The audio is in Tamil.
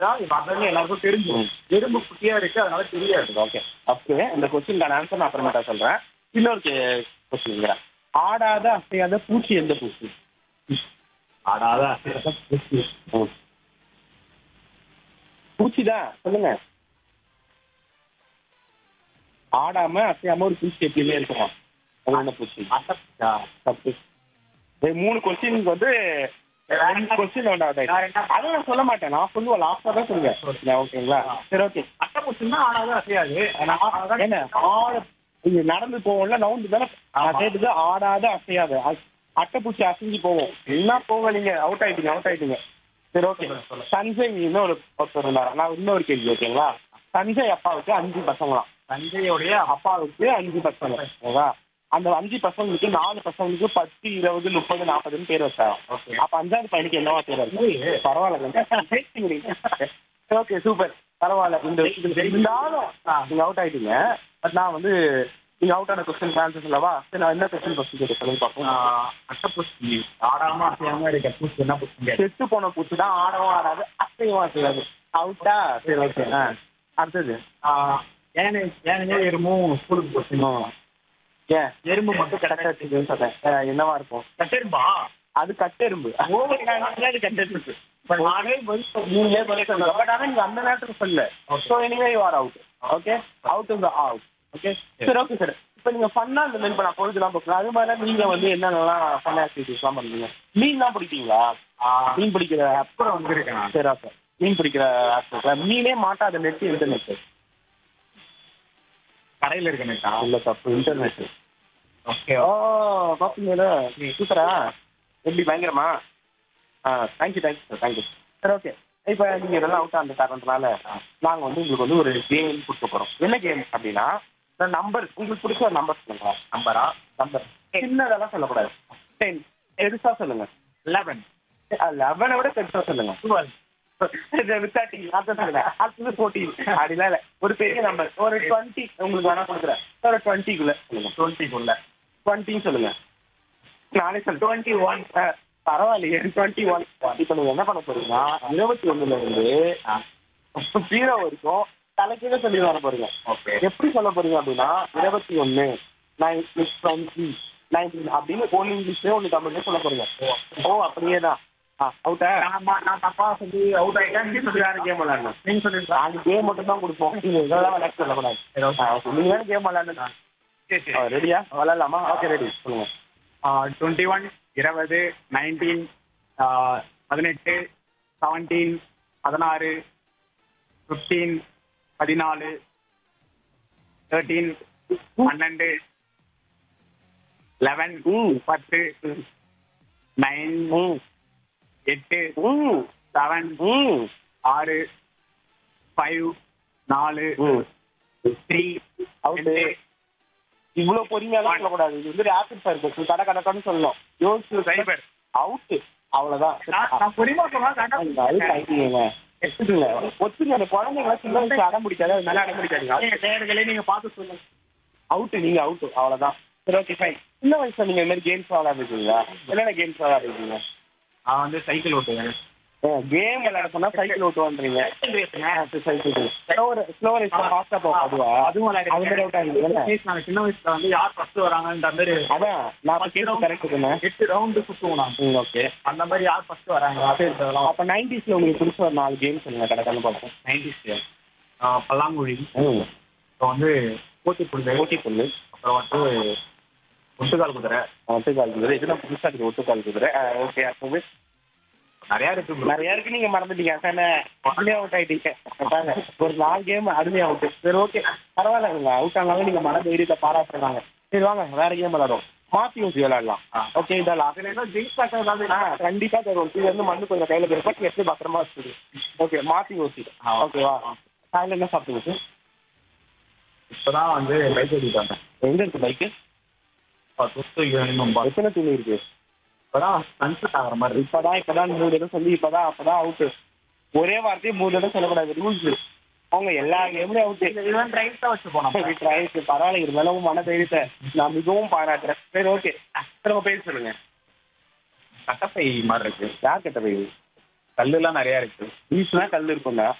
அதனால எல்லாருக்கும் தெரிஞ்சிடும் எறும்பு குட்டியா இருக்கு அதனால தெரியாது ஓகே ஓகே இந்த கொஸ்டின்கான ஆன்சர் நான் அப்புறமேட்டா சொல்றேன் இன்னொரு கொஸ்டின் ஆடாத அசையாத பூச்சி எந்த பூச்சி ஆடாத ம். பூச்சி தான் சொல்லுங்க ஆடாம அசையாம ஒரு பூச்சி எப்பயுமே இருக்குமா அது என்ன பூச்சி அசப்டா தப்பு இது மூணு கொஸ்டினுக்கு வந்து ரெண்டு கொஸ்டின் வேற என்ன? அதை நான் சொல்ல மாட்டேன் நான் சொல்லுவேன் லாஸ்டா தான் சொல்லுவேன் ஓகேங்களா சரி ஓகே அட்டைப்பூச்சின்னா ஆடாத அசையாது என்ன ஆட இது நடந்து போவோம்ல நவுந்து தானே ஆமா. கேட்டது ஆடாத அசையாது அ- அட்டைப்பூச்சி அசைஞ்சு போவோம் என்ன போக நீங்க அவுட் ஆயிட்டீங்க அவுட் ஆயிட்டீங்க சரி ஓகே சொல்லுங்க, சொல்லுங்க. சஞ்சய் இன்னொரு ஒருத்தர் இருந்தார் நான் இன்னொரு கேள்வி ஓகேங்களா சஞ்சய் அப்பாவுக்கு அஞ்சு பசங்களாம் தஞ்சையுடைய அப்பாவுக்கு அஞ்சு பசங்க ஓகேவா அந்த அஞ்சு பசங்களுக்கு நாலு பசங்களுக்கு பத்து இருபது முப்பது நாற்பதுன்னு பேர் வச்சாங்க ஓகே அப்ப அஞ்சாவது பையனுக்கு என்னவா பேர் இருக்கு பரவாயில்ல ஓகே சூப்பர் பரவாயில்ல இந்த இருந்தாலும் நீங்க அவுட் ஆயிட்டீங்க பட் நான் வந்து நீங்க அவுட் ஆன கொஸ்டின் ஆன்சர் சொல்லவா சரி நான் என்ன கொஸ்டின் ஃபர்ஸ்ட் கேட்டு சொல்லுங்க பார்ப்போம் அட்டைப்பூச்சி ஆடாம அசையாம இருக்க பூச்சி என்ன பூச்சி கேட்டு செத்து போன பூச்சி தான் ஆடவும் ஆடாது அசையவும் அசையாது அவுட்டா சரி ஓகே ஆ அடுத்தது ஏன்னு ஏன்னு எறும்பும் ஸ்கூலுக்கு போச்சுமா ஏன் எறும்பு மட்டும் கரெக்டா வச்சுக்கன்னு சொன்னேன் ஆ, என்னவா இருக்கும் கட்டெரும்பா அது கட்டெரும்பு ஓவர் கட்டெரும்பு நானே பதில் நீங்களே பதில் சொல்லுங்க பட் ஆனா நீங்க அந்த நேரத்துக்கு சொல்லல so anyway you are out okay out இந்த அவுட் ஓகே சரி ஓகே சார் இப்போ நீங்க ஃபன்னா இந்த மாதிரி இப்போ நான் பொழுதுலாம் பார்க்கலாம் அது மாதிரி நீங்க வந்து என்னென்னலாம் ஃபன் ஆக்டிவிட்டிஸ்லாம் பண்ணுவீங்க மீன்லாம் பிடிப்பீங்களா மீன் பிடிக்கிற அப்புறம் வந்திருக்கேன் நான். சரி ஓகே மீன் பிடிக்கிற ஆக்டிவிட்டி மீனே மாட்டாத நெட் இன்டர்நெட் கடையில இருக்க நெட்டா இல்ல தப்பு இன்டர்நெட் ஓகே ஓ பாப்பீங்களா சூப்பரா எப்படி பயங்கரமா ஆ தேங்க்யூ தேங்க்யூ சார் தேங்க்யூ சரி ஓகே இப்போ நீங்கள் இதெல்லாம் அவுட் அந்த காரணத்தினால நாங்கள் வந்து உங்களுக்கு வந்து ஒரு கேம் கொடுக்க போகிறோம் என்ன கேம் அப்படின்னா இந்த நம்பர் உங்களுக்கு பிடிச்ச ஒரு நம்பர் சொல்லுங்களா நம்பரா நம்பர் சின்னதெல்லாம் சொல்லக்கூடாது டென் பெருசாக சொல்லுங்க லெவன் லெவனை விட பெருசாக சொல்லுங்க டுவெல் தேர்ட்டி அதான் சொல்லுங்க அடுத்தது ஃபோர்டீன் அப்படிலாம் இல்லை ஒரு பெரிய நம்பர் ஒரு டுவெண்ட்டி உங்களுக்கு வேணா கொடுக்குறேன் ஒரு டுவெண்ட்டிக்குள்ள சொல்லுங்க டுவெண்ட்டிக்குள்ள டுவெண்ட்டின்னு சொல்லுங்க நானே சொல்ல டுவெண்ட்டி ஒன் பரவாயில்லையே டுவெண்ட்டி ஒன் இப்போ நீங்க என்ன பண்ண போறீங்கன்னா இருபத்தி ஒண்ணுல இருந்து ஜீரோ வரைக்கும் தலைக்கீழ சொல்லி வர போறீங்க ஓகே எப்படி சொல்ல போறீங்க அப்படின்னா இருபத்தி ஒன்னு நைன் டுவெண்ட்டி நைன்டீன் அப்படின்னு ஒன்னு இங்கிலீஷ்லயே ஒன்னு தமிழ்லயே சொல்ல போறீங்க ஓ அப்படியே தான் அவுட்டா ஆமா நான் தப்பா சொல்லி அவுட் ஆயிட்டேன் நீங்க சொல்லி யாரும் கேம் விளையாடணும் நீங்க சொல்லுங்க நாங்க கேம் மட்டும் தான் கொடுப்போம் நீங்க இதெல்லாம் விளையாட சொல்லக்கூடாது ஆ, okay. நீங்க வேணும் கேம் விளையாடணும் சரி சரி ரெடியா விளையாடலாமா ஓகே ரெடி சொல்லுங்க டுவெண்ட்டி ஒன் இருபது நைன்டீன் பதினெட்டு செவன்டீன் பதினாறு ஃபிஃப்டீன் பதினாலு தேர்ட்டீன் பன்னெண்டு லெவன் ம் பத்து நைன் ம் எட்டு ம் செவன் ம் ஆறு ஃபைவ் நாலு ம் த்ரீ அவுட்டு இவ்வளவு பொறுமையாலாம் சொல்லக்கூடாது இது வந்து ரேபிட் ஃபயர் கொஸ்டின் கடை கடக்கன்னு சொல்லணும் யோசிச்சு சைபர் அவுட்டு அவ்வளவுதான் நான் பொறிமா அந்த அது கைட்டிங்க எடுத்துக்கங்க ஒத்துங்க அந்த குழந்தைங்கள சின்ன வயசு அடம் பிடிக்காது அது மேல அடம் பிடிக்காதீங்க நேர்களே நீங்க பார்த்து சொல்லுங்க அவுட்டு நீங்க அவுட்டு அவ்வளவுதான் சரி ஓகே ஃபைன் சின்ன வயசுல நீங்க இந்த மாதிரி கேம்ஸ் விளையாடுறீங்களா என்னென்ன கேம்ஸ் விளையாடுறீங்க நான் வந்து சைக்கிள் ஓட்டுவேன் கேம் விளையாட சொன்னா சைக்கிள் ஓட்டுவான்றீங்க சைக்கிள் ஸ்லோவர் ஸ்லோவர் ஃபாஸ்டா போகும் அதுவா அதுவும் அது மாதிரி அவுட் ஆகுது நாங்க சின்ன வயசுல வந்து யார் ஃபர்ஸ்ட் வராங்கன்ற மாதிரி அதான் நான் கேட்டு கரெக்ட் தானே எட்டு ரவுண்டு சுத்துவோம் நாங்க ம் ஓகே அந்த மாதிரி யார் ஃபர்ஸ்ட் வராங்க அப்ப நைன்டிஸ்ல உங்களுக்கு பிடிச்ச ஒரு நாலு கேம் சொல்லுங்க கடற்கன்னு பார்ப்போம் நைன்டிஸ் பல்லாங்குழி ம் அப்புறம் வந்து போட்டி புள்ளு ஓட்டி பொண்ணு அப்புறம் வந்து ஒட்டுக்கால் குதிரை ஒட்டுக்கால் குதிரை இதெல்லாம் புதுசா இருக்குது ஒட்டுக்கால் குதிரை ஓகே அப்பவே நிறைய இருக்கு bro. நிறைய இருக்கு நீங்க மறந்துட்டீங்க தானே அருமையா அவுட் ஆயிட்டீங்க அதாங்க. ஒரு நாலு கேம் அருமையா அவுட் சரி ஓகே பரவாயில்ல நீங்க அவுட் ஆனாலும் நீங்க மன தைரியத்தை பாராட்டுறாங்க சரி வாங்க வேற கேம் விளையாடும் மாத்தி ஊசி விளையாடலாம் ஆ. ஓகே இதெல்லாம் அதுல என்ன ஜெயிஸ் பேக்கர் ஏதாவது ஆ கண்டிப்பா தருவோம் இது வந்து மண்ணு கொஞ்சம் கையில இருக்கும் எப்படி பத்திரமா வச்சுது ஓகே மாத்தி ஊசி ஆ. ஓகேவா காலையில என்ன சாப்பிட்டு சார் இப்பதான் வந்து பைக் ஓட்டிட்டு வந்தேன் எங்க இருக்கு பைக்கு சுத்து வேணும் எத்தனை துணி இருக்கு இப்பதான் சன்செட் ஆகிற மாதிரி இருக்கு இப்பதான் இப்பதான் மூணு தடவை சொல்லி இப்பதான் அப்பதான் அவுட்டு ஒரே வார்த்தையை மூணு தடவை சொல்லக்கூடாது ரூல்ஸ் அவங்க எல்லா கேம்லயும் அவுட்டு இவன் ரைட் தான் வச்சு போனோம் ட்ரைஸ் பரவாயில்ல இருந்தாலும் உங்க மன தைரியத்தை நான் மிகவும் பாராட்டுறேன் சரி ஓகே திரும்ப பேர் சொல்லுங்க கட்டப்பை மாதிரி இருக்கு யார் கிட்ட போய் கல்லுலாம் நிறைய இருக்கு வீசுனா கல் இருக்கும்ல